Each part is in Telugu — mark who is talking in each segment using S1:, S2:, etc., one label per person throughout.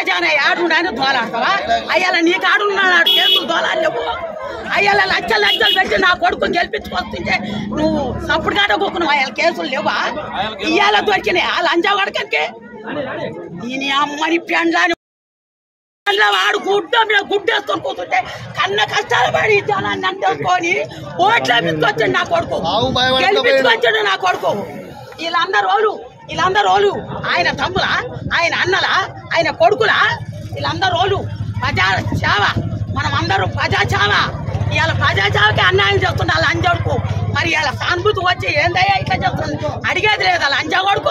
S1: ఖజానా ఆడుండని దోలాడతావా అయ్యాల నీ కాడున్నాడు ఆడు కేసులు దోలాడలేవు అయ్యాల లచ్చలు లచ్చలు పెట్టి నా కొడుకుని గెలిపించుకొస్తుంటే నువ్వు సప్పుడు కాడ కూకున్నావు అయ్యాల కేసులు లేవా ఇయ్యాల దొరికినాయి ఆ లంజా వడకనికి ఈయన అమ్మని పెండ్లాని పెండ్లా వాడు గుడ్డ మీద గుడ్డేసుకొని కూతుంటే కన్న కష్టాలు పడి ఈ జనాన్ని అంటేసుకొని ఓట్లు వేపించుకొచ్చాడు నా కొడుకు గెలిపించుకొచ్చాడు నా కొడుకు వీళ్ళందరూ ఓలు వీళ్ళందరూ ఓలు ఆయన తమ్ములా ఆయన అన్నలా ఆయన కొడుకులా వీళ్ళందరూ ఓలు ప్రజా సేవ మనం అందరం ప్రజా సేవ ఇవాళ ప్రజా సేవకి అన్యాయం చేస్తున్నా వాళ్ళ అంజోడుకు మరి ఇవాళ సానుభూతి వచ్చి ఏందయ్యా ఇట్లా చెప్తుంది అడిగేది లేదు వాళ్ళ అంజా కొడుకు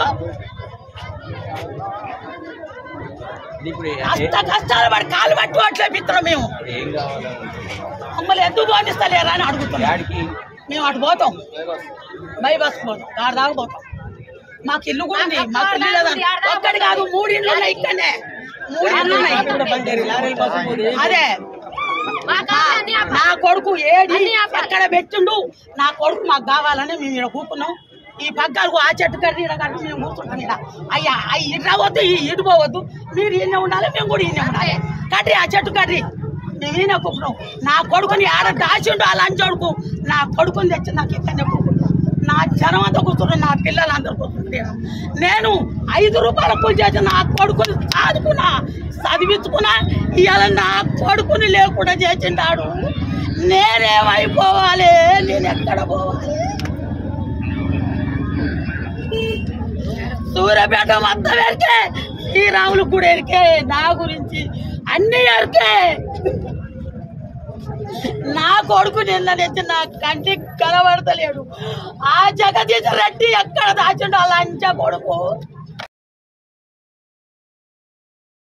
S2: ఇప్పుడు ఏ-
S1: కష్ట కష్టాలు పడి కాలు పట్టి ఓట్లే మిత్రం మేము
S2: ఏం కావాలి
S1: మమ్మల్ని ఎందుకు పోనిస్తలేరా అని అడుగుతున్నాం
S2: యాడికి
S1: మేము అటు పోతాం బై బస్ పోతాం కారు దాకా పోతాం మాకు ఇల్లు కూడా ఉంది మాకు ఇల్లు లేదని ఒక్కటి కాదు మూడు ఇల్లు ఉన్నాయి ఇక్కడనే మూడు ఇల్లు ఉన్నాయి అదే నా- నా కొడుకు ఏడి ఎక్కడ పెట్టిండు నా కొడుకు మాకు కావాలని మేము ఇక్కడ కూకున్నాం ఈ పగ్గాలకు ఆ చెట్టు కట్టి ఈడ కట్టి మేము కూర్చుంటాం ఇక్కడ అయ్యా అయ్యి ఇటు రావద్దు ఈ ఇటు పోవద్దు మీరు ఈయన ఉండాలి మేము కూడా ఈయన ఉండాలి కట్టి ఆ చెట్టు కట్టి మేము ఈయన కూకున్నాం నా కొడుకుని ఆడ దాచిండు ఆ లంచోడుకు నా కొడుకుని తెచ్చి నాకు ఇక్కడనే కూకుంటాం నా జనం అంతా కూర్చున్నారు నా పిల్లలు అందరూ కూర్చుంటారు నేను ఐదు రూపాయల పూజ చేసి నా కొడుకుని చదువుకున్నా చదివించుకున్నా ఇవాళ నా కొడుకుని లేకుండా చేసిండాడు నేనేమైపోవాలి నేను ఎక్కడ పోవాలి సూర్యపేట మొత్తం ఎరికే శ్రీరాములు కూడా ఎరికే నా గురించి అన్ని ఎరికే నా కొడుకు నిన్న తెచ్చి నా కంటికి కనబడతలేడు ఆ జగదీశ రెడ్డి ఎక్కడ దాచిండు అలా అంచ కొడుకు